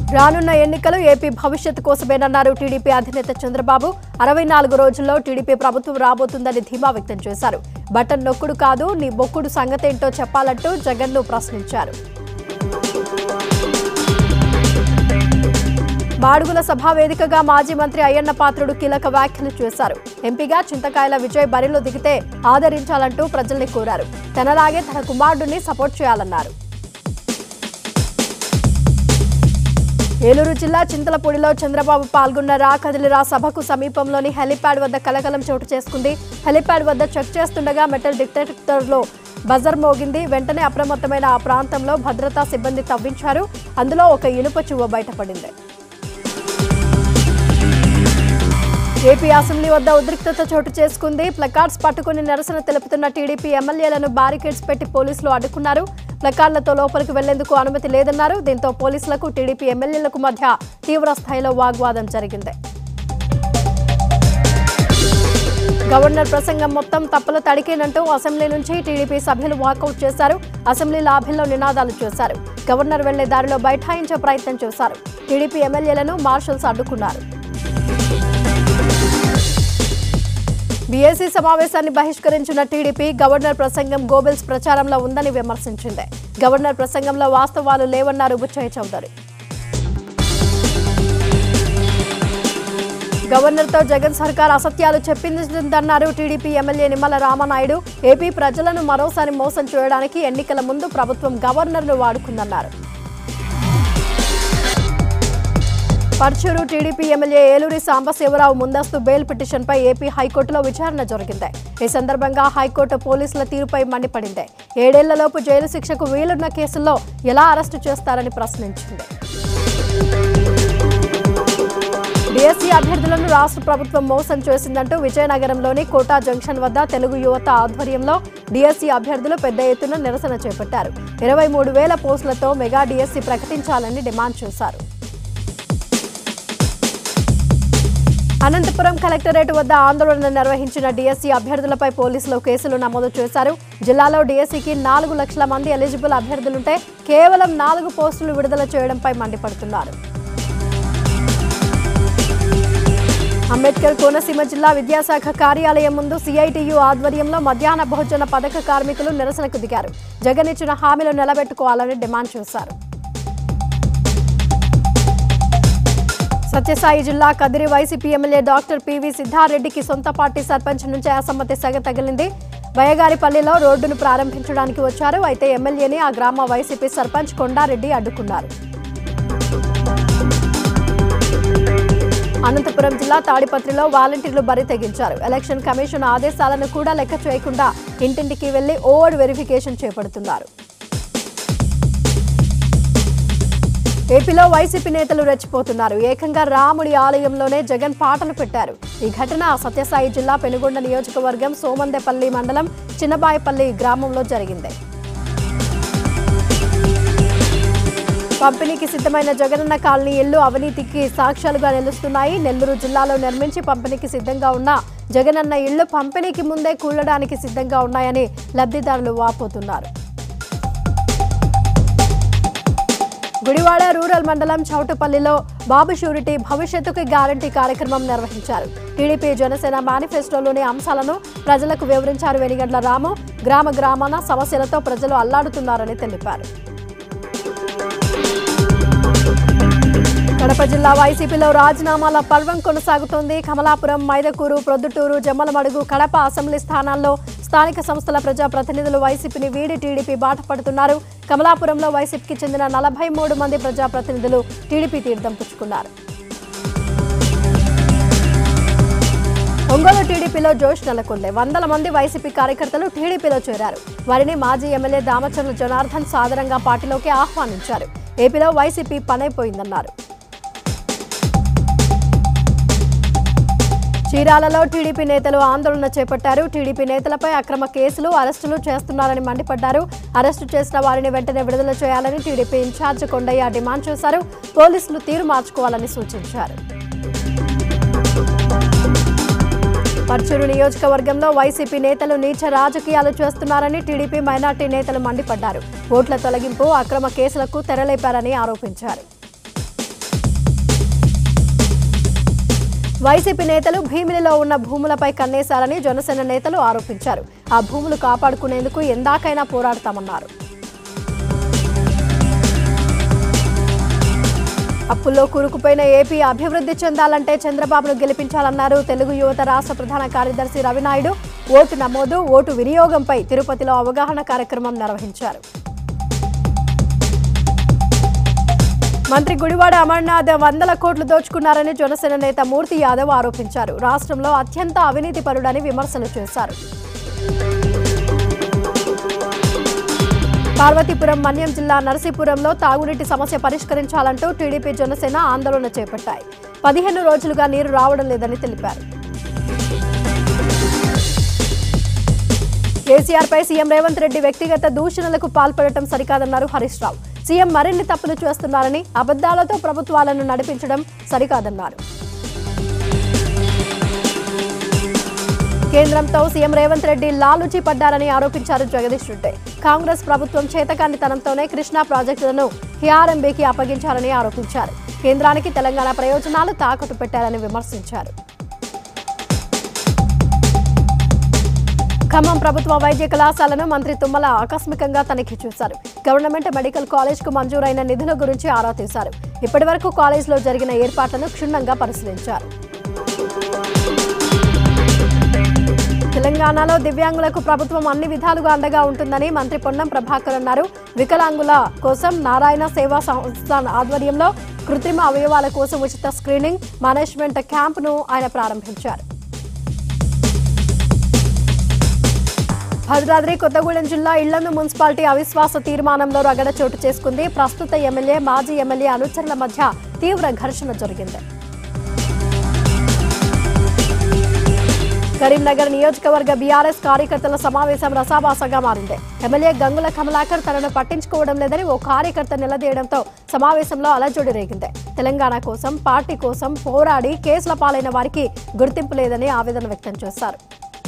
రానున్న ఎన్నికలు ఏపీ భవిష్యత్తు కోసమేనన్నారు టీడీపీ అధినేత చంద్రబాబు అరవై నాలుగు రోజుల్లో టీడీపీ ప్రభుత్వం రాబోతుందని ధీమా వ్యక్తం చేశారు బటన్ నొక్కుడు కాదు నీ మొక్కుడు సంగతేంటో చెప్పాలంటూ జగన్ను ప్రశ్నించారు మాడుగుల సభా వేదికగా మాజీ మంత్రి అయ్యన్న పాత్రుడు కీలక వ్యాఖ్యలు చేశారు ఎంపీగా చింతకాయల విజయ్ బరిలో దిగితే ఆదరించాలంటూ ప్రజల్ని కోరారు తనలాగే తన కుమారుడిని సపోర్ట్ చేయాలన్నారు ఏలూరు జిల్లా చింతలపూడిలో చంద్రబాబు పాల్గొన్న రా కదిలిరా సభకు సమీపంలోని హెలిప్యాడ్ వద్ద కలకలం చోటు చేసుకుంది హెలిప్యాడ్ వద్ద చెక్ చేస్తుండగా మెటల్ డిటెక్టర్లో బజర్ మోగింది వెంటనే అప్రమత్తమైన ఆ ప్రాంతంలో భద్రతా సిబ్బంది తవ్వించారు అందులో ఒక ఇనుప చువ్వ బయటపడింది ఏపీ అసెంబ్లీ వద్ద ఉద్రిక్తత చోటు చేసుకుంది ప్లకార్డ్స్ పట్టుకుని నిరసన తెలుపుతున్న టీడీపీ ఎమ్మెల్యేలను బారికేడ్స్ పెట్టి పోలీసులు అడ్డుకున్నారు ప్లకార్డులతో లోపలికి వెళ్లేందుకు అనుమతి లేదన్నారు దీంతో పోలీసులకు టీడీపీ ఎమ్మెల్యేలకు మధ్య తీవ్ర స్థాయిలో వాగ్వాదం జరిగింది గవర్నర్ ప్రసంగం మొత్తం తప్పుల తడికేనంటూ అసెంబ్లీ నుంచి టీడీపీ సభ్యులు వాకౌట్ చేశారు అసెంబ్లీ లాబీల్లో నినాదాలు చేశారు గవర్నర్ వెళ్లే దారిలో బైఠాయించే ప్రయత్నం చేశారు టీడీపీ ఎమ్మెల్యేలను మార్షల్స్ అడ్డుకున్నారు బీఏసీ సమావేశాన్ని బహిష్కరించిన టీడీపీ గవర్నర్ ప్రసంగం గోబెల్స్ ప్రచారంలో ఉందని విమర్శించింది గవర్నర్ ప్రసంగంలో వాస్తవాలు లేవన్నారు బుచ్చయ్య చౌదరి గవర్నర్తో జగన్ సర్కార్ అసత్యాలు చెప్పిందన్నారు TDP MLA Nimmala Ramanaidu AP ప్రజలను మరోసారి మోసం చేయడానికి ఎన్నికల ముందు ప్రభుత్వం గవర్నర్ను వాడుకుందన్నారు పర్చూరు టీడీపీ ఎమ్మెల్యే ఏలూరి సాంబశివరావు ముందస్తు బెయిల్ పిటిషన్పై ఏపీ హైకోర్టులో విచారణ జరిగింది ఈ సందర్భంగా హైకోర్టు పోలీసుల తీరుపై మండిపడింది ఏడేళ్లలోపు జైలు శిక్షకు వీలున్న కేసుల్లో ఎలా అరెస్టు చేస్తారని ప్రశ్నించింది డిఎస్సీ అభ్యర్థులను రాష్ట్ర ప్రభుత్వం మోసం చేసిందంటూ విజయనగరంలోని కోటా జంక్షన్ వద్ద తెలుగు యువత ఆధ్వర్యంలో డిఎస్సీ అభ్యర్థులు పెద్ద ఎత్తున నిరసన చేపట్టారు ఇరవై మూడు వేల పోస్టులతో మెగా డిఎస్సీ ప్రకటించాలని డిమాండ్ చేశారు అనంతపురం కలెక్టరేట్ వద్ద ఆందోళన నిర్వహించిన డిఎస్సీ అభ్యర్థులపై పోలీసులు కేసులు నమోదు చేశారు జిల్లాలో డిఎస్సీకి నాలుగు లక్షల మంది ఎలిజిబుల్ అభ్యర్థులుంటే కేవలం నాలుగు పోస్టులు విడుదల చేయడంపై మండిపడుతున్నారు అంబేద్కర్ కోనసీమ జిల్లా విద్యాశాఖ కార్యాలయం ముందు సిఐటియు ఆధ్వర్యంలో మధ్యాహ్న భోజన పథక కార్మికులు నిరసనకు దిగారు జగన్ ఇచ్చిన హామీలు నిలబెట్టుకోవాలని డిమాండ్ చేశారు సత్యసాయి జిల్లా Kadiri YCP MLA doctor PV సిద్ధారెడ్డికి సొంత పార్టీ సర్పంచ్ నుంచి అసమ్మతి సెగ తగిలింది బయగారిపల్లిలో రోడ్డును ప్రారంభించడానికి వచ్చారు అయితే ఎమ్మెల్యేని ఆ గ్రామ వైసీపీ సర్పంచ్ కొండారెడ్డి అడ్డుకున్నారు అనంతపురం జిల్లా తాడిపత్రిలో వాలంటీర్లు బరి తెగించారు ఎలక్షన్ కమిషన్ ఆదేశాలను కూడా లెక్క చేయకుండా ఇంటింటికి వెళ్లి ఓవర్డ్ వెరిఫికేషన్ చేపడుతున్నారు ఏపీలో వైసీపీ నేతలు రెచ్చిపోతున్నారు ఏకంగా రాముడి ఆలయంలోనే జగన్ పాటలు పెట్టారు ఈ ఘటన సత్యసాయి జిల్లా పెనుగొండ నియోజకవర్గం సోమందెపల్లి మండలం చిన్నబాయపల్లి గ్రామంలో జరిగింది పంపిణీకి సిద్ధమైన జగనన్న కాలనీ ఇల్లు అవినీతికి సాక్ష్యాలుగా నిలుస్తున్నాయి నెల్లూరు జిల్లాలో నిర్మించి పంపిణీకి సిద్ధంగా ఉన్న జగనన్న ఇళ్లు పంపిణీకి ముందే కూలడానికి సిద్ధంగా ఉన్నాయని లబ్ధిదారులు వాపోతున్నారు గుడివాడ రూరల్ మండలం చౌటుపల్లిలో బాబు షూరిటీ భవిష్యత్తుకి గ్యారంటీ కార్యక్రమం నిర్వహించారు టీడీపీ జనసేన మేనిఫెస్టోలోని అంశాలను ప్రజలకు వివరించారు వెనిగండ్ల రాము గ్రామ గ్రామాన సమస్యలతో ప్రజలు అల్లాడుతున్నారని తెలిపారు కడప జిల్లా వైసీపీలో రాజీనామాల పర్వం కొనసాగుతోంది కమలాపురం మైదకూరు ప్రొద్దుటూరు జమ్మలమడుగు కడప అసెంబ్లీ స్థానాల్లో స్థానిక సంస్థల ప్రజా ప్రతినిధులు వైసీపీని వీడి టీడీపీ బాట పడుతున్నారు కమలాపురంలో వైసీపీకి చెందిన నలభై మూడు మంది ప్రజాప్రతినిధులు టీడీపీ తీర్థం పుచ్చుకున్నారు ఒంగోలు టీడీపీలో జోష్ నెలకొంది వందల మంది వైసీపీ కార్యకర్తలు టీడీపీలో చేరారు వారిని మాజీ ఎమ్మెల్యే దామచర్ల జనార్దన్ సాదరంగా పార్టీలోకి ఆహ్వానించారు ఏపీలో వైసీపీ పనైపోయిందన్నారు చీరాలలో టీడీపీ నేతలు ఆందోళన చేపట్టారు టీడీపీ నేతలపై అక్రమ కేసులు అరెస్టులు చేస్తున్నారని మండిపడ్డారు అరెస్టు చేసిన వారిని వెంటనే విడుదల చేయాలని టీడీపీ ఇన్ఛార్జ్ కొండయ్య డిమాండ్ చేశారు పోలీసులు తీరు మార్చుకోవాలని సూచించారు పర్చూరు నియోజకవర్గంలో వైసీపీ నేతలు నీచ రాజకీయాలు చేస్తున్నారని టీడీపీ మైనార్టీ నేతలు మండిపడ్డారు ఓట్ల తొలగింపు అక్రమ కేసులకు తెరలేపారని ఆరోపించారు వైసీపీ నేతలు భీమిలిలో ఉన్న భూములపై కన్నేశారని జనసేన నేతలు ఆరోపించారు ఆ భూములు కాపాడుకునేందుకు ఎందాకైనా పోరాడతామన్నారు అప్పుల్లో కూరుకుపోయిన ఏపీ అభివృద్ధి చెందాలంటే చంద్రబాబును గెలిపించాలన్నారు తెలుగు యువత రాష్ట్ర ప్రధాన కార్యదర్శి రవినాయుడు ఓటు నమోదు ఓటు వినియోగంపై తిరుపతిలో అవగాహన కార్యక్రమం నిర్వహించారు మంత్రి గుడివాడ అమర్నాథ్ వందల కోట్లు దోచుకున్నారని జనసేన నేత మూర్తి యాదవ్ ఆరోపించారు రాష్ట్రంలో అత్యంత అవినీతి పరుడని విమర్శలు చేశారు పార్వతీపురం మన్యం జిల్లా నరసీపురంలో తాగునీటి సమస్య పరిష్కరించాలంటూ టీడీపీ జనసేన ఆందోళన చేపట్టాయి పదిహేను రోజులుగా నీరు రావడం లేదని తెలిపారు కేసీఆర్ పై సీఎం రేవంత్ రెడ్డి వ్యక్తిగత దూషణలకు పాల్పడటం సరికాదన్నారు హరీష్ రావు సీఎం మరిన్ని తప్పులు చేస్తున్నారని అబద్దాలతో ప్రభుత్వాలను నడిపించడం సరికాదన్నారు కేంద్రంతో సీఎం రేవంత్ రెడ్డి లాలుచి పడ్డారని ఆరోపించారు జగదీష్ రెడ్డి కాంగ్రెస్ ప్రభుత్వం చేతకానితనంతోనే కృష్ణా ప్రాజెక్టులను హిఆర్ఎంబీకి అప్పగించారని ఆరోపించారు కేంద్రానికి తెలంగాణ ప్రయోజనాలు తాకట్టు పెట్టారని విమర్శించారు ఖమ్మం ప్రభుత్వ వైద్య కళాశాలను మంత్రి తుమ్మల ఆకస్మికంగా తనిఖీ చేశారు గవర్నమెంట్ మెడికల్ కాలేజ్ కు మంజూరైన నిధుల గురించి ఆరా తీశారు ఇప్పటివరకు కాలేజ్లో జరిగిన ఏర్పాట్లను క్షుణ్ణంగా పరిశీలించారు తెలంగాణలో దివ్యాంగులకు ప్రభుత్వం అన్ని విధాలుగా అండగా ఉంటుందని మంత్రి పొన్నం ప్రభాకర్ అన్నారు వికలాంగుల కోసం నారాయణ సేవా సంస్థ ఆధ్వర్యంలో కృత్రిమ అవయవాల కోసం ఉచిత స్క్రీనింగ్ మేనేజ్మెంట్ క్యాంపును ఆయన ప్రారంభించారు భద్రాద్రి కొత్తగూడెం జిల్లా ఇళ్లను మున్సిపాలిటీ అవిశ్వాస తీర్మానంలో రగడ చోటు చేసుకుంది ప్రస్తుత ఎమ్మెల్యే మాజీ ఎమ్మెల్యే అనుచరుల మధ్య తీవ్ర ఘర్షణ జరిగింది కరీంనగర్ నియోజకవర్గ బీఆర్ఎస్ కార్యకర్తల సమావేశం రసాభాసగా మారింది ఎమ్మెల్యే గంగుల కమలాకర్ తనను పట్టించుకోవడం లేదని ఓ కార్యకర్త నిలదీయడంతో సమావేశంలో అలజడి రేగింది తెలంగాణ కోసం పార్టీ కోసం పోరాడి కేసుల పాలైన వారికి గుర్తింపు లేదని ఆవేదన వ్యక్తం చేశారు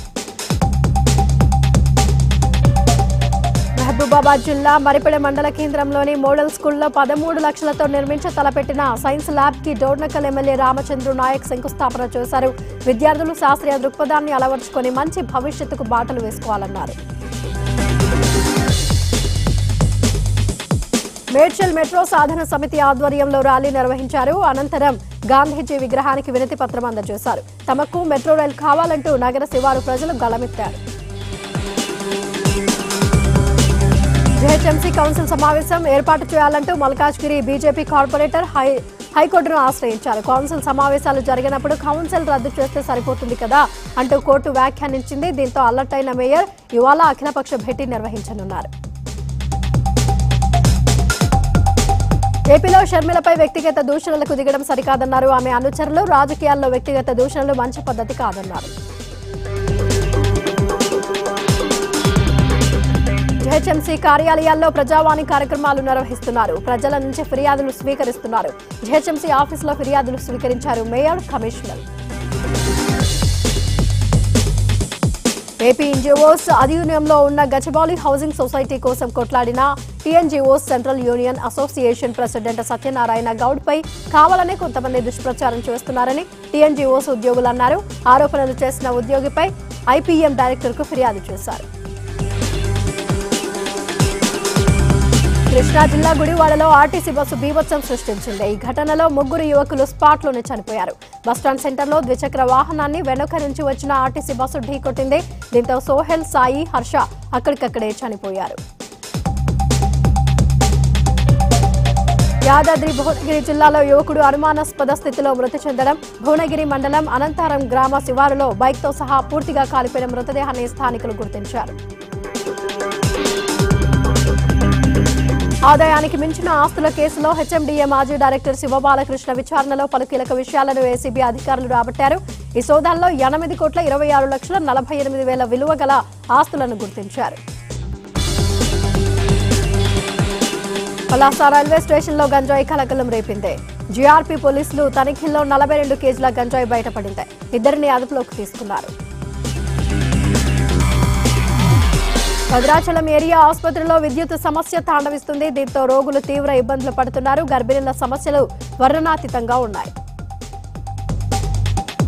మహబూబాబాద్ జిల్లా మరిపెడ మండల కేంద్రంలోని మోడల్ స్కూల్లో పదమూడు లక్షలతో నిర్మించ తలపెట్టిన సైన్స్ ల్యాబ్ కి డోర్నకల్ ఎమ్మెల్యే రామచంద్రు నాయక్ శంకుస్థాపన చేశారు విద్యార్థులు శాస్త్రీయ దృక్పథాన్ని అలవర్చుకొని మంచి భవిష్యత్తుకు బాటలు వేసుకోవాలన్నారు మేడ్చల్ మెట్రో సాధన సమితి ఆధ్వర్యంలో ర్యాలీ నిర్వహించారు అనంతరం గాంధీజీ విగ్రహానికి వినతి పత్రం అందజేశారు తమకు మెట్రో రైల్ కావాలంటూ నగర శివారు ప్రజలు గళమెత్తారు జిహెచ్ఎంసీ కౌన్సిల్ సమావేశం ఏర్పాటు చేయాలంటూ మల్కాజ్గిరి బీజేపీ కార్పొరేటర్ హై హైకోర్టును ఆశ్రయించారు కౌన్సిల్ సమావేశాలు జరిగినప్పుడు కౌన్సిల్ రద్దు చేస్తే సరిపోతుంది కదా అంటూ కోర్టు వ్యాఖ్యానించింది దీంతో అలర్ట్ అయిన మేయర్ ఇవాళ అఖిలపక్ష భేటీ నిర్వహించనున్నారు ఏపీలో షర్మిలపై వ్యక్తిగత దూషణలకు దిగడం సరికాదన్నారు ఆమె అనుచరులు రాజకీయాల్లో వ్యక్తిగత దూషణలు మంచి పద్ధతి కాదన్నారు జిహెచ్ఎంసీ కార్యాలయాల్లో ప్రజావాణి కార్యక్రమాలు నిర్వహిస్తున్నారు ప్రజల నుంచి ఫిర్యాదులు స్వీకరిస్తున్నారు జిహెచ్ఎంసీ ఆఫీసులో ఫిర్యాదులు స్వీకరించారు మేయర్ కమిషనర్ ఏపీ ఎన్జిఓస్ అధీనంలో ఉన్న గచ్చిబౌలి హౌసింగ్ సొసైటీ కోసం కొట్లాడిన TNGOs central union association president Satyanarayana Goud పై కావాలనే కొంతమంది దుష్ప్రచారం చేస్తున్నారని టీఎన్జిఓస్ ఉద్యోగులు అన్నారు ఆరోపణలు చేసిన ఉద్యోగిపై ఐపీఎం డైరెక్టర్కు ఫిర్యాదు చేశారు కృష్ణా జిల్లా గుడివాడలో ఆర్టీసీ బస్సు బీభత్సం సృష్టించింది ఈ ఘటనలో ముగ్గురు యువకులు స్పాట్లోనే చనిపోయారు బస్టాండ్ సెంటర్లో ద్విచక్ర వాహనాన్ని వెనుక నుంచి వచ్చిన ఆర్టీసీ బస్సు ఢీకొట్టింది దీంతో సోహెల్ సాయి హర్ష అక్కడికక్కడే చనిపోయారు యాదాద్రి భువనగిరి జిల్లాలో యువకుడు అనుమానాస్పద స్థితిలో మృతి చెందడం భువనగిరి మండలం అనంతారం గ్రామ శివారులో బైక్తో సహా పూర్తిగా కాలిపోయిన మృతదేహాన్ని స్థానికులు గుర్తించారు ఆదాయానికి మించిన ఆస్తుల కేసులో హెచ్ఎండిఏ మాజీ డైరెక్టర్ శివబాలకృష్ణ విచారణలో పలు కీలక విషయాలను ఏసీబీ అధికారులు రాబట్టారు ఈ సోదాల్లో ఎనిమిది కోట్ల ఇరవై ఆరు లక్షల నలభై ఎనిమిది వేల విలువ గల ఆస్తులను గుర్తించారు పలాస రైల్వే స్టేషన్లో గంజాయి కలకలం రేపింది జీఆర్పీ పోలీసులు తనిఖీల్లో నలభై రెండు కేజీల గంజాయి బయటపడింది ఇద్దరిని అదుపులోకి తీసుకున్నారు భద్రాచలం ఏరియా ఆసుపత్రిలో విద్యుత్ సమస్య తాండవిస్తుంది దీంతో రోగులు తీవ్ర ఇబ్బందులు పడుతున్నారు గర్భిణీల సమస్యలు వర్ణనాతీతంగా ఉన్నాయి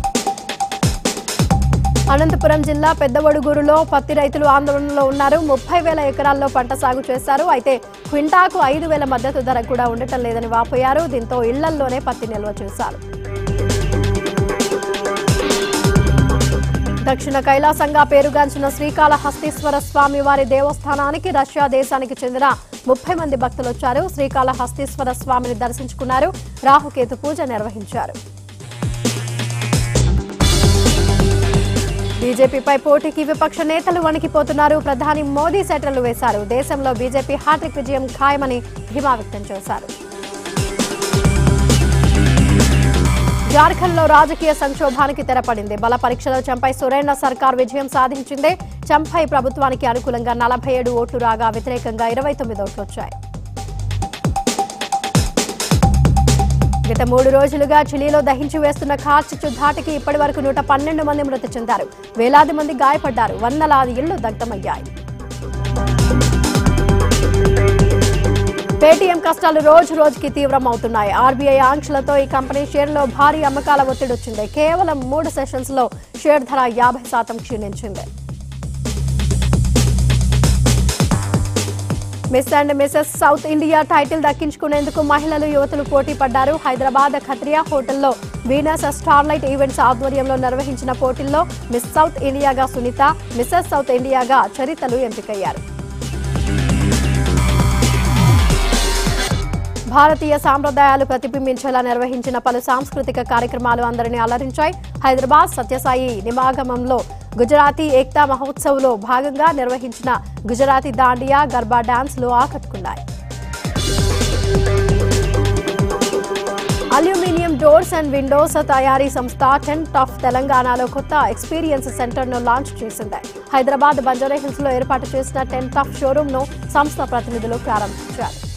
అనంతపురం జిల్లా పెద్దవడుగూరులో పత్తి రైతులు ఆందోళనలో ఉన్నారు ముప్పై వేల ఎకరాల్లో పంట సాగు చేశారు అయితే క్వింటాకు ఐదు వేల మద్దతు ధర కూడా ఉండటం లేదని వాపోయారు దీంతో ఇళ్లల్లోనే పత్తి నిల్వ చేశారు దక్షిణ కైలాసంగా పేరుగాంచిన శ్రీకాళహస్తీశ్వర స్వామి వారి దేవస్థానానికి రష్యా దేశానికి చెందిన ముప్పై మంది భక్తులు వచ్చారు శ్రీకాళహస్తీశ్వర స్వామిని దర్శించుకున్నారు రాహుకేతు పూజ నిర్వహించారు బీజేపీపై పోటీకి విపక్ష నేతలు వణికిపోతున్నారు ప్రధాని మోదీ సెటర్లు వేశారు దేశంలో బీజేపీ హ్యాట్రిక్ విజయం ఖాయమని ధీమా వ్యక్తం చేశారు జార్ఖండ్ లో రాజకీయ సంక్షోభానికి తెరపడింది బల పరీక్షలో చంపై సురేంద్ర సర్కార్ విజయం సాధించింది చంపై ప్రభుత్వానికి అనుకూలంగా నలభై ఏడు ఓట్లు రాగా వ్యతిరేకంగా ఇరవై తొమ్మిది ఓట్లు వచ్చాయి గత మూడు రోజులుగా చిలీలో దహించి వేస్తున్న కార్చిచ్చు ధాటికి ఇప్పటి వరకు నూట పన్నెండు మంది మృతి చెందారు వేలాది మంది గాయపడ్డారు వందలాది ఇళ్లు దగ్ధమయ్యాయి పేటీఎం కష్టాలు రోజు రోజుకి తీవ్రమవుతున్నాయి ఆర్బీఐ ఆంక్షలతో ఈ కంపెనీ షేర్లో భారీ అమ్మకాల ఒత్తిడి వచ్చింది కేవలం మూడు సెషన్స్ లో షేర్ ధర యాభై శాతం క్షీణించింది miss and Mrs South India title దక్కించుకునేందుకు మహిళలు యువతులు పోటీ పడ్డారు హైదరాబాద్ ఖత్రియా హోటల్లో వీనస్ స్టార్లైట్ ఈవెంట్స్ ఆధ్వర్యంలో నిర్వహించిన పోటీల్లో మిస్ సౌత్ ఇండియాగా సునీత మిసెస్ సౌత్ ఇండియాగా చరితలు ఎంపికయ్యారు భారతీయ సాంప్రదాయాలు ప్రతిబింబించేలా నిర్వహించిన పలు సాంస్కృతిక కార్యక్రమాలు అందరినీ అలరించాయి హైదరాబాద్ సత్యసాయి నిమాగమంలో గుజరాతీ ఏక్తా మహోత్సవ్లో భాగంగా నిర్వహించిన గుజరాతీ దాండియా గర్బా డాన్స్లు ఆకట్టుకున్నాయి అల్యూమినియం డోర్స్ అండ్ విండోస్ తయారీ సంస్థ టెంట్ ఆఫ్ తెలంగాణలో కొత్త ఎక్స్పీరియన్స్ సెంటర్ ను లాంచ్ చేసింది హైదరాబాద్ బంజారా హిల్స్ లో ఏర్పాటు చేసిన టెంట్ ఆఫ్ షోరూమ్ ను సంస్థ ప్రతినిధులు ప్రారంభించారు